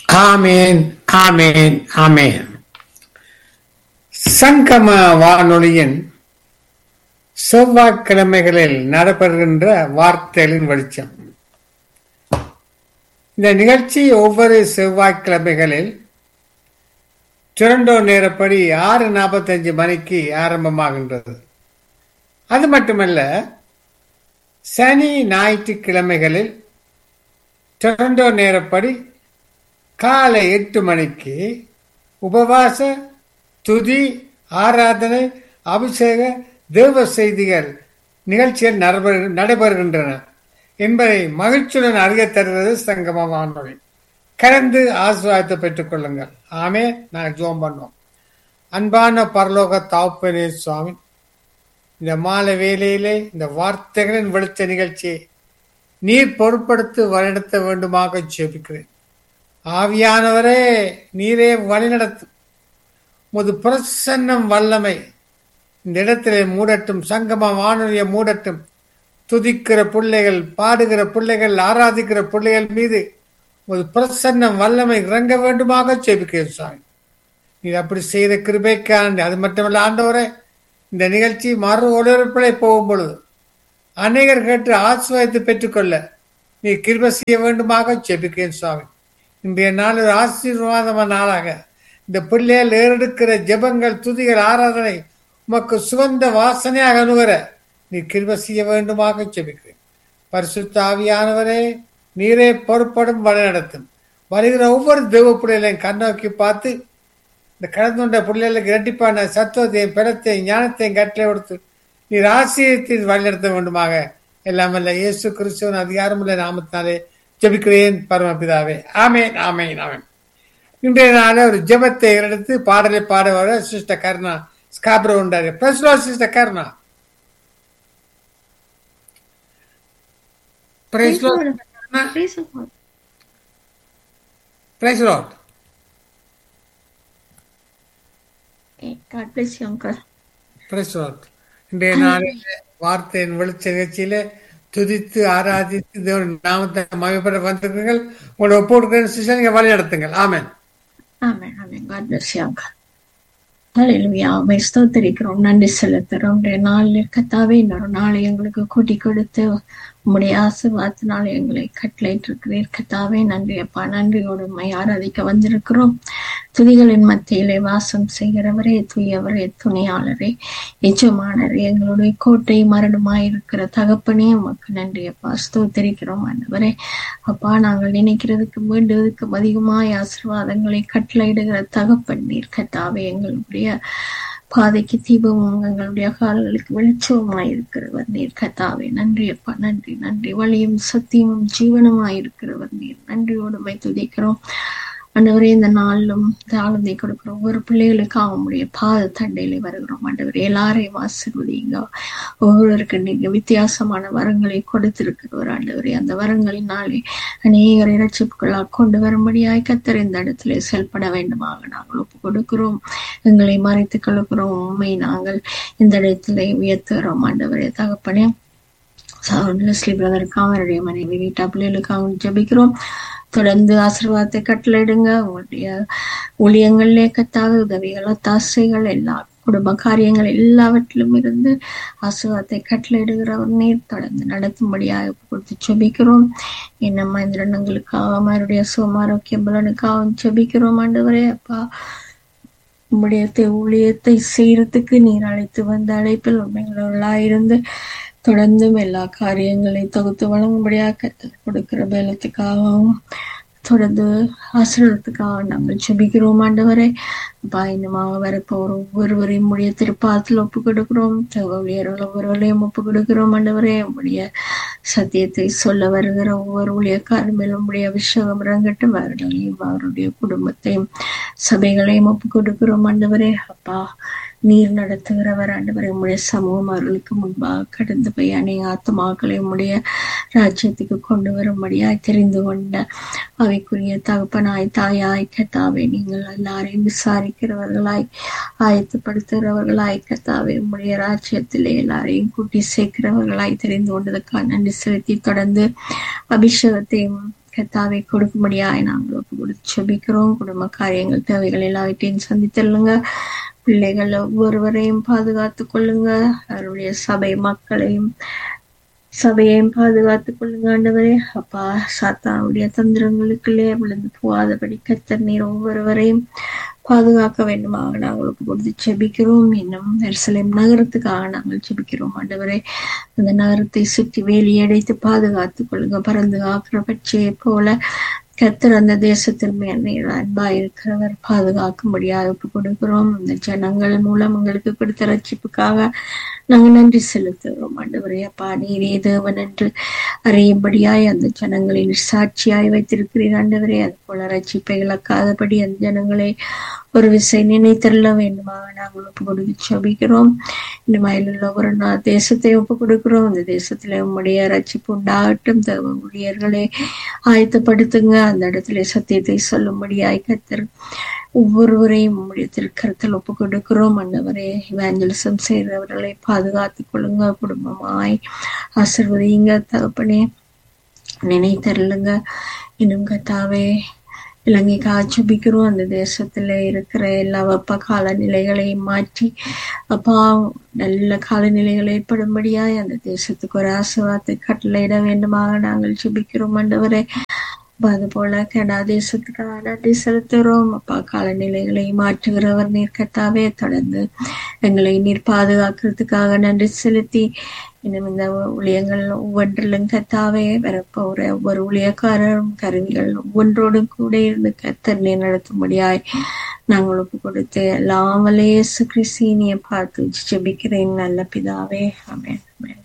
ஆமேன் ஆமேன் ஆமேன் சங்கம வானொலியின் செவ்வாய்க்கிழமைகளில் நடைபெறுகின்ற வார்த்தைகளின் வெளிச்சம் இந்த நிகழ்ச்சி ஒவ்வொரு செவ்வாய்க்கிழமைகளில் டொரண்டோ நேரப்படி ஆறு நாற்பத்தஞ்சு மணிக்கு ஆரம்பமாகின்றது அது மட்டுமல்ல சனி ஞாயிற்றுக்கிழமைகளில் டொரண்டோ நேரப்படி காலை எட்டு மணிக்கு உபவாச துதி ஆராதனை அபிஷேக தேவ செய்திகள் நிகழ்ச்சிகள் நடைபெறு- நடைபெறுகின்றன என்பதை மகிழ்ச்சியுடன் அறிய தருவது சங்கம வானொலி கலந்து ஆசிர்வாதத்தை பெற்றுக் கொள்ளுங்கள் ஆமே நான் ஜோம் பண்ணோம் அன்பான பரலோக தாப்பனே சுவாமி இந்த மாலை வேளையிலே இந்த வார்த்தைகளின் வெளிச்ச நிகழ்ச்சியை நீர் பொருட்படுத்தி வழிநடத்த வேண்டுமாக ஜெபிக்கிறேன் ஆவியானவரே நீரே வழிநடத்தும் முது பிரசன்னம் வல்லமை இந்த இடத்திலே மூடட்டும் சங்கம வானொலியை மூடட்டும் துதிக்கிற பிள்ளைகள் பாடுகிற பிள்ளைகள் ஆராதிக்கிற பிள்ளைகள் மீது ஒரு பிரசன்னம் வல்லமை இறங்க வேண்டுமாக ஜெபிக்கிறேன் சுவாமி நீர் அப்படி செய்த கிருபைக்காண்டி அது மட்டுமல்ல ஆண்டவரே இந்த நிகழ்ச்சி மறு ஒளிபரப்பிலே போகும் பொழுது அநேகர் கேட்டு ஆசிர்வாதத்தை பெற்றுக்கொள்ள நீ கிருபை செய்ய வேண்டுமாக ஜெபிக்கிறேன் சுவாமி இன்றைய நாள் ஒரு ஆசீர்வாதமான நாளாக இந்த பிள்ளைகள் ஏறெடுக்கிற ஜெபங்கள் துதிகள் ஆராதனை உமக்கு சுகந்த வாசனையாக அணுகிற நீ கிருபை செய்ய வேண்டுமாக ஜெபிக்கிறேன் பரிசுத்த ஆவியானவரே நீரே பொறுப்படும் வழி நடத்தும் வருகிற ஒவ்வொரு தெய்வ பிள்ளைகளையும் கண்ணோக்கி பார்த்து இந்த கடந்து கொண்ட பிள்ளைகளுக்கு இரட்டிப்பான சத்துவத்தையும் பிறத்தையும் ஞானத்தையும் கட்டளை கொடுத்து நீர் ஆசிரியத்தை வழிநடத்த வேண்டுமாக எல்லாம் வல்ல இயேசு கிறிஸ்துவன் அதிகாரமுள்ள நாமத்தினாலே ஜெபிக்கிறேன் பரமபிதாவே ஆமேன் ஆமேன் ஆமேன் இன்றைய நாள ஒரு ஜெபத்தை எடுத்து பாடலை பாட வர சிஸ்டர் கருணா ஸ்காப்ரோ உண்டாரு பிரஸ்லோ sister Karuna Praise Lord. Praise the Lord. Praise Lord. Okay, God bless you, uncle. Praise Lord. இன்றைய நாளில் வார்த்தையின் வெளிச்ச நிகழ்ச்சியில துதித்து ஆராதித்து தேவன் நாமத்தை மகிழ்பட வந்திருக்கிறீர்கள் உங்களை ஒப்பு கொடுக்கிற சிஸ்டர் நீங்க வழி நடத்துங்கள் ஆமென் Amen, amen. God bless you, uncle. ஹalleluya உமை ஸ்தோத்திரிக்கிறோம் நன்றி செலுத்துறோம் இன்றைய நாளில் கத்தாவே இன்னொரு நாளை எங்களுக்கு கூட்டி கொடுத்து உம்முடைய ஆசீர்வாதத்தினால் எங்களை கட்டளையிட்டு இருக்கிறீர் கத்தாவே நன்றி அப்பா நன்றியோடு உண்மை ஆராதிக்க வந்திருக்கிறோம் துதிகளின் மத்தியிலே வாசம் செய்கிறவரே தூயவரே துணையாளரே எஜமானரே எங்களுடைய கோட்டை மரணமாய் இருக்கிற தகப்பனே உமக்கு நன்றி அப்பா ஸ்தோத்திரிக்கிறோம் ஆண்டவரே அப்பா நாங்கள் நினைக்கிறதுக்கு வேண்டுவதற்கு அதிகமாய் ஆசீர்வாதங்களை கட்டளையிடுகிற தகப்பன் நீர் கத்தாவே எங்களுடைய பாதைக்கு தீபமும் எங்களுடைய கால்களுக்கு வெளிச்சமுமாய் இருக்கிறவர் நீர் கத்தாவே நன்றி அப்பா நன்றி நன்றி வழியும் சத்தியமும் ஜீவனமாய் இருக்கிறவர் நீர் நன்றியோடுமை துதிக்கிறோம் ஆண்டவரே இந்த நாளிலும் தாழ்ந்தை கொடுக்கிறோம் ஒவ்வொரு பிள்ளைகளுக்காக உங்களுடைய பாத தண்டையில வருகிறோம் ஆண்டவரே எல்லாரையும் ஆசீர்வதிங்க ஒவ்வொருவருக்கு நீங்க வித்தியாசமான வரங்களை கொடுத்திருக்கிறவர் ஆண்டவரே அந்த வரங்களினாலே அநேகரை ரட்சிப்புகளாக கொண்டு வரும்படியாய் கத்தர் இந்த இடத்துல செயல்பட வேண்டுமாக நாங்கள் ஒப்பு கொடுக்கிறோம் எங்களை மறைத்து கொள்கிறோம் உண்மை நாங்கள் இந்த இடத்துல உயர்த்துகிறோம் ஆண்டவரே தகப்பனே லெஸ்லி பிரதருக்காக அவருடைய மனைவி வீட்டா பிள்ளைகளுக்காக ஜெபிக்கிறோம் தொடர்ந்து ஆசீர்வாதத்தை கட்டளையிடுங்க உங்களுடைய ஊழியங்களிலே கத்தாத உதவிகள் ஒத்தாசைகள் எல்லா குடும்ப காரியங்கள் எல்லாவற்றிலும் இருந்து ஆசீர்வாதத்தை கட்டளையிடுகிறவர் நீர் தொடர்ந்து நடத்தும்படியாக கொடுத்து ஜெபிக்கிறோம் என்னம்மா இந்த ரெண்டுங்களுக்காக அவருடைய சுகமாரோக்கிய பலனுக்காக ஜெபிக்கிறோம் ஆண்டவரே அப்பா உம்முடைய தே- ஊழியத்தை செய்யறதுக்கு நீர் அழைத்து வந்த அழைப்பில் உண்மைகளா தொடர்ந்தும் எல்லா காரியங்களையும் தொகுத்து வழங்கும்படியாக கத்தர் கொடுக்கிற பலத்துக்காகவும் தொடர்ந்து ஆசிரியத்துக்காக நாங்கள் ஜெபிக்கிறோம் ஆண்டவரே அப்பா இன்னமாக வரப்போற ஒவ்வொருவரையும் உடைய திருப்பாத்தில் ஒப்பு கொடுக்கிறோம் ஊழியர்கள் ஒவ்வொருவரையும் ஒப்பு கொடுக்கிறோம் ஆண்டவரே உடைய சத்தியத்தை சொல்ல வருகிற ஒவ்வொரு ஊழியக்காரர் மேலும் உடைய அபிஷேகம் இறங்கட்டும் அவர்களையும் அவருடைய குடும்பத்தையும் சபைகளையும் ஒப்பு கொடுக்கிறோம் ஆண்டவரே அப்பா நீர் நடத்துகிறவர் ஆண்டவரே உம்முடைய சமூகம் அவர்களுக்கு முன்பாக கடந்து போய் அநேக ஆத்மாக்களை உம்முடைய ராஜ்யத்துக்கு கொண்டு வரும்படியாய் தெரிந்து கொண்ட அவைக்குரிய தகப்பனாய் தாயாய் கத்தாவே நீங்கள் எல்லாரையும் விசாரிக்கிறவர்களாய் ஆயத்தப்படுத்துகிறவர்களாய் கத்தாவே உம்முடைய ராஜ்யத்திலே எல்லாரையும் கூட்டி சேர்க்கிறவர்களாய் தெரிந்து கொண்டதுக்காக நன்றி செலுத்தி தொடர்ந்து அபிஷேகத்தையும் கத்தாவை கொடுக்கும்படியாய் நாங்கள் ஒப்பு கொடுத்து செபிக்கிறோம் குடும்ப காரியங்கள் தேவைகள் எல்லாவற்றையும் சந்தித்தள்ளுங்க பிள்ளைகள் ஒவ்வொருவரையும் பாதுகாத்துக் கொள்ளுங்க அவருடைய சபை மக்களையும் சபையையும் பாதுகாத்துக் கொள்ளுங்க ஆண்டவரே அப்பா சாத்தானுடைய தந்திரங்களுக்குள்ளே விழுந்து போகாதபடி கத்தர் நீர் ஒவ்வொருவரையும் பாதுகாக்க வேண்டுமாக நாங்கள் ஒப்பு கொடுத்து செபிக்கிறோம் இன்னும் எருசலேம் நகரத்துக்காக நாங்கள் செபிக்கிறோம் ஆண்டவரே அந்த நகரத்தை சுற்றி வேலியடைத்து பாதுகாத்துக் கொள்ளுங்க பறந்து காக்கிற பட்சியை போல கத்தர் அந்த தேசத்தின் மேல் நீர் அன்பா இருக்கிறவர் பாதுகாக்கும்படியாக ஒப்பு கொடுக்கிறோம் அந்த ஜனங்கள் மூலம் உங்களுக்கு கொடுத்த ரட்சிப்புக்காக நாங்கள் நன்றி செலுத்துகிறோம் ஆண்டவரே அப்பா நீரே தேவன் என்று அறியும்படியாய் அந்த ஜனங்களின் சாட்சியாய் வைத்திருக்கிறீர் ஆண்டவரே அது போல ரட்சிப்பை இழக்காதபடி அந்த ஜனங்களை ஒரு விசை நினைத்தள்ள வேண்டுமாக நாங்கள் ஒப்பு கொடுத்து சபிக்கிறோம் இந்த மயிலுள்ள ஒரு நாள் தேசத்தை ஒப்பு கொடுக்கிறோம் அந்த தேசத்துல உம்முடைய ரட்சிப்பு உண்டாகட்டும் தேவ ஊழியர்களை ஆயத்தப்படுத்துங்க அந்த இடத்துல சத்தியத்தை சொல்லும்படியாய் கத்தர் ஒவ்வொருவரையும் உம்முடைய திருக்கரத்தில் ஒப்பு கொடுக்கிறோம் அன்னவரே இவாஞ்சலிசம் செய்கிறவர்களை பாதுகாத்துக் கொள்ளுங்க குடும்பமாய் ஆசிர்வதிங்க தகப்பனே நினைத்தருளுங்க இன்னும் கத்தாவே இலங்கைக்கு ஆட்சேபிக்கிறோம் அந்த தேசத்துல இருக்கிற எல்லா வெப்ப காலநிலைகளையும் மாற்றி அப்பா நல்ல காலநிலைகள் ஏற்படும்படியாய் அந்த தேசத்துக்கு ஒரு ஆசீர்வாதத்தை கட்டளையிட வேண்டுமாக நாங்கள் செபிக்கிறோம் ஆண்டவரே அது போல கனடா தேசத்துக்காக நன்றி செலுத்துகிறோம் அப்பா காலநிலைகளை மாற்றுகிறவர் நீர் கத்தாவே தொடர்ந்து எங்களை நீர் பாதுகாக்கிறதுக்காக நன்றி செலுத்தி இன்னும் இந்த ஊழியங்கள் ஒவ்வொன்றிலும் கத்தாவே வரப்போற ஒவ்வொரு ஊழியக்காரரும் கருவிகள் ஒவ்வொன்றோடும் கூட இருந்து கத்தர் நீர் நடத்தும்படியாய் நாங்கள் ஒப்பு கொடுத்து எல்லாம் வலையேசு கிறிஸ்தீனியை பார்த்து ஜெபிக்கிறேன் நல்ல பிதாவே ஆமென் ஆமென்